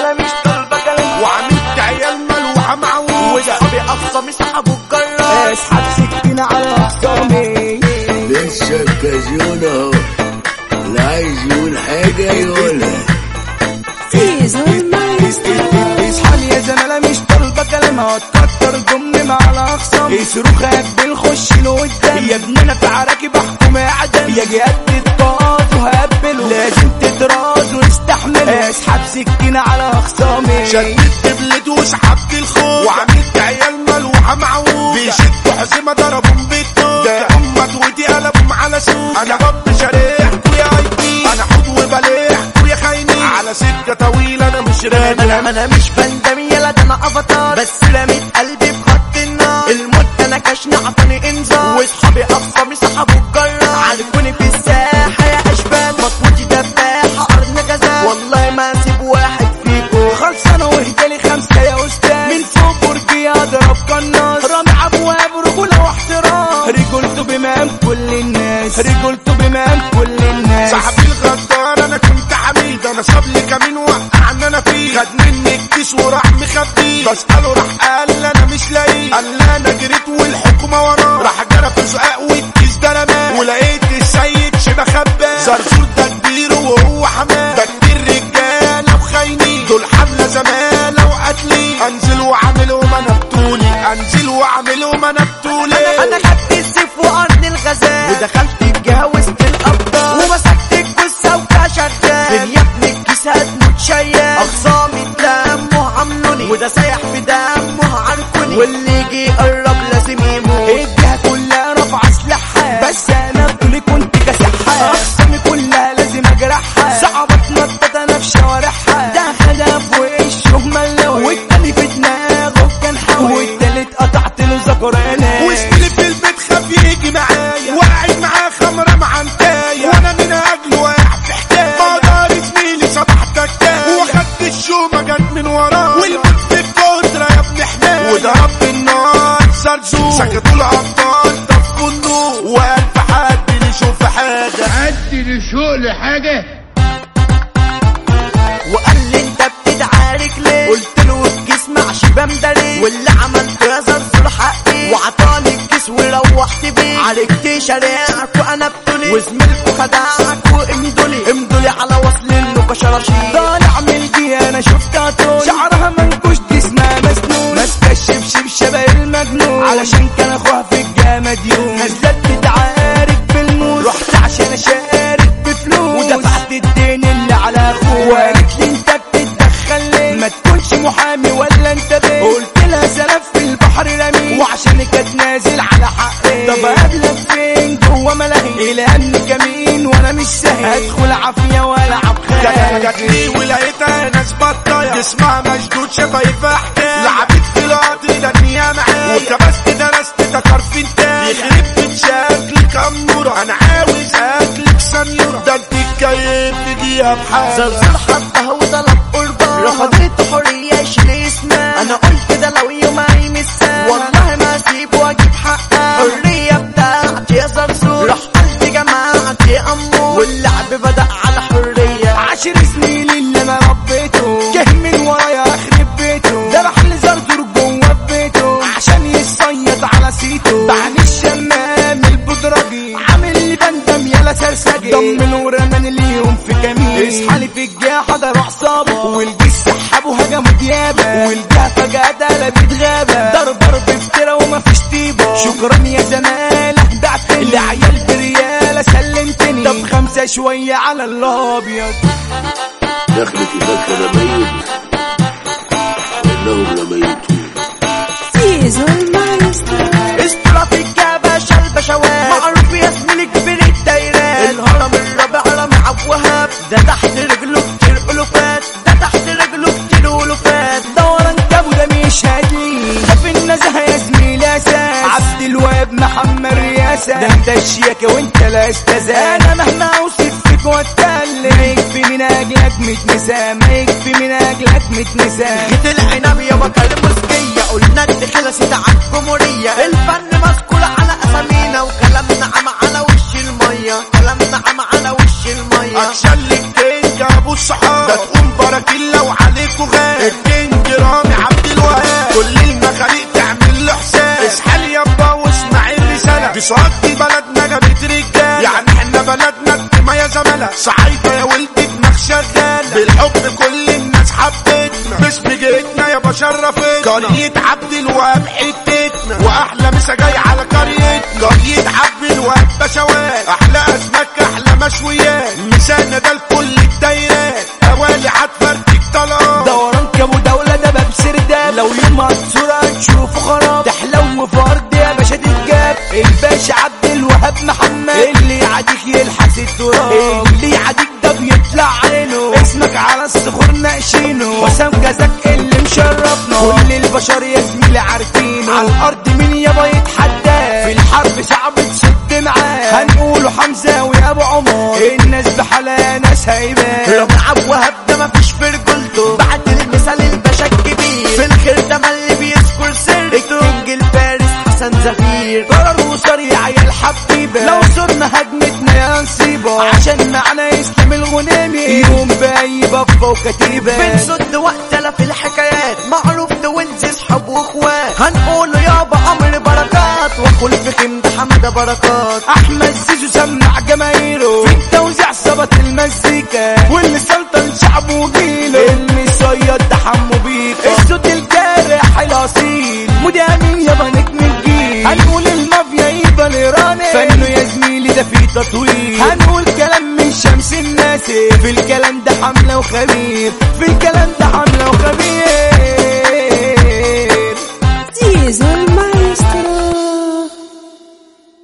زمالة مش طالبة كلام وعملت عيال ملوحة معوجة واصحابي اقصى سحبوا الجرار اسحب سكينة على اخصامي لسه الكازيون اهو اللي عايز يقول حاجة يقولها اصحى يا زمالة مش طالبة كلام هتكتر ضمن مع الاخصام يصرخ هبل خش لقدام يا ابني انا في عراكي بحكم اعدام يا جهات تتقاط وهبله لازم تتراض واستحمل اسحب سكينة على اخصامي شدت بلد وسحبت الخوف وعملت عيال ملوحة معوجة بيشدوا حزمة ضربهم بالتوت ده أمة ودي قلبهم على سوق أنا رب شريحكوا يا ايدي أنا حوض وبليحكوا يا خاينين على سكة طويلة أنا مش راجع انا انا مش بندم يلا ده انا افاتار بس رميت قلبي في خط النار الموت انا كشني عطاني انذار واصحابي اقصى سحبوا الجرار عارفوني في الساحه يا اشبال مطوتي دباحه ارض غزال والله ما اسيب واحد فيكم خلصانة واهدالي خمسة يا أستاذ من فوق برجي أضرب قناص رامي أبواب رجولة واحترام رجولته بمام كل الناس رجولته بمام كل الناس صاحبي الغدار انا كنت حميد انا صاب لي كمين وقعني انا فيه خد مني الكيس وراح مخبيه بسأله راح قال لي انا مش لاقيه قال لي انا جريت والحكومة وراه راح جرى في سقاق والكيس ده رماه ولقيت السيد شبه خباه زرزور ده كبير وهو حماه ده كبير رجالة وخاينين دول حملة زمالة وقتلي انزل واعملهم انا بطولي انزل واعملهم انا بطولي انا خدت السيف وارض الغزال ودخلت الجهه وسط الابطال ومسكت الجثه وكشرتان من يا ابني الكيس هتموت شيال اخصامي دمه عملوني وده سايح في دمه عركوني واللي يجي يقرب لازم يموت الجهة كلها رافعة سلاحها بس أنا بطولي كنت كاسحها أخصامي كلها لازم أجرحها صعبة تنطط أنا في شوارعها ده خدها في وشه ملوي والتاني في دماغه كان حاوي والتالت قطعت له ذكراني واشتري في البيت خاف يجي معايا وقعد معاه خمرة معنتاية وانا من اجله واقع في حكاية مقدر زميلي صباح تكاية واخدت الشومة جت من وراه والموت في الكترة يا ابن حماية وضرب بالنار زرزور سكتوا الابطال طفوا النور والف حد يشوف حاجة عدي لشوق لحاجة وقال لي انت بتدعارك ليه قلت له الكيس مع شبام ده ليه واللي عملته يا زرزور حقي وعطاني الكيس وروحت بيه عالجت شريعك وانا بتولي وزميلكوا خدعك وامدولي امدولي على وصل انه شراشير طالع من الجهة أنا شفتها طول شعرها منكوش جسمها مسنون ماسكة الشبشب شبه المجنون علشان كان أخوها في الجهة مديون نزلت تتعارك بالموس رحت عشان أشارك بفلوس ودفعت الدين اللي على أخوها وقالت لي أنت بتتدخل ليه ما تكونش محامي ولا أنت بيه قلت لها سلف في البحر رمي وعشان كانت نازل على حقي طب قابلك فين جوه ملاهي إلى أمن كمين وأنا مش سهل أدخل عافية وألعب خيال جات لي ولقيتها ناس بطايا جسمها مشدود شفايفها حكاية لعبت في القطر ده الدنيا معايا وكبست درست تكر في انتايا يخرب بيت شكلك أمورة أنا عاوز أكلك سنيورة ده انت اتكيف في دقيقة بحاجة زرزور حبها وطلب قربان رفضت حرية يشيل اسمها انا قلت ده لو يوم هيمسها والله ما اسيب واجيب حقها الحرية بتاعتي يا زرزور راح قلبي جماعتي امور واللعب بدأ على حرية عشر سنين اللي انا ربيته جه من ورايا اخرب بيته ذبح لي زرزور جوه بيته عشان يصيد على سيته بعد الشمام البدرجي عامل لي بندم يالا سرسجي ضمن ورمان اليوم في كمين اصحالي في الجاه حضر اعصابه والجيش سحبه هجموا ديابه والجاه فجأة قلبت غابة ضرب ضرب افترا ومفيش طيبة شكرا يا زمالة بعتني العيال بريالة سلمتني طب خمسة شوية على الابيض دخلت فكر ميت وانهم لميتون استرا في الجبشة البشوات معروف يا زميلي كبير الدايرات الهرم الرابع رامي عبد وهاب ده تحت رجله كتير ألوفات ده تحت رجله كتير ألوفات دوران جابو ده مش هادي ده في النزهة يا زميلي اساس عبد الوهاب محمد رياسة ده انت الشياكة وانت لا استاذ انا مهما اوصف فيك واتكلم ما يكفي من اجلك ميت نساء ما يكفي من اجلك ميت نساء جيت العنب يا بكر مسكية قلنا انت خلصت على الجمهورية الفن مسكول على اسامينا وكلامنا عم على وش المية كلامنا عم على وش المية أكشن لك تنجا أبو الصحاب ده تقوم براكيلا وعليكوا غاب بالحب كل الناس حبتنا باسم جيتنا يا بشرفتنا قرية عبد الوهاب حتتنا واحلى مسا جاي على قريتنا قرية عبد الوهاب بشوات احلى اسماك احلى مشويات مسانا ده لكل الدايرات اوالي هتفرتك طلقات دوران كابو دولة ده باب سرداب لو يوم هتصورة هتشوفه خراب تحلو في ارض يا باشا تتجاب الباشا عبد الوهاب محمد اللي يعاديك يلحس التراب اللي يعاديك ده بيطلع عينه اسمك على الصخور ناقشينه وسام جزاك اللي مشرفنا كل البشر يا زميلي عارفينه على الارض مين يابا يتحدى في الحرب صعب تصد معاه هنقوله حمزة ويا ابو عمر الناس بحالها ناس هيبان رامي عبد وهاب ده مفيش في رجولته بعد المثال الباشا الكبير في الخير ده ما اللي بيذكر سيرته الكينج الفارس حسن زفير قرر وسريع يا الحبيبة لو صرنا هجمتنا يا نصيبة عشان معنا يسلم الغنيمي يوم باي بفة وكتيبة بنسد وقتنا في الحكايات معروف توينز اصحاب واخوات هنقول يابا امر بركات وكل في خيم ده حمد بركات احمد زيزو سمع جماهيره في التوزيع ثبت المزيكا واللي سلطن شعبه وجيله المصيد ده حمو بيكا الصوت الجارح الاصيل مدامين يابا نجم الجيل هنقول المافيا يبقى الايراني فنه يا زميلي ده فيه تطوير هنقول كلام من شمس الناس في الكلام ده حمله وخبير في الكلام ده حمله وخبير Diesel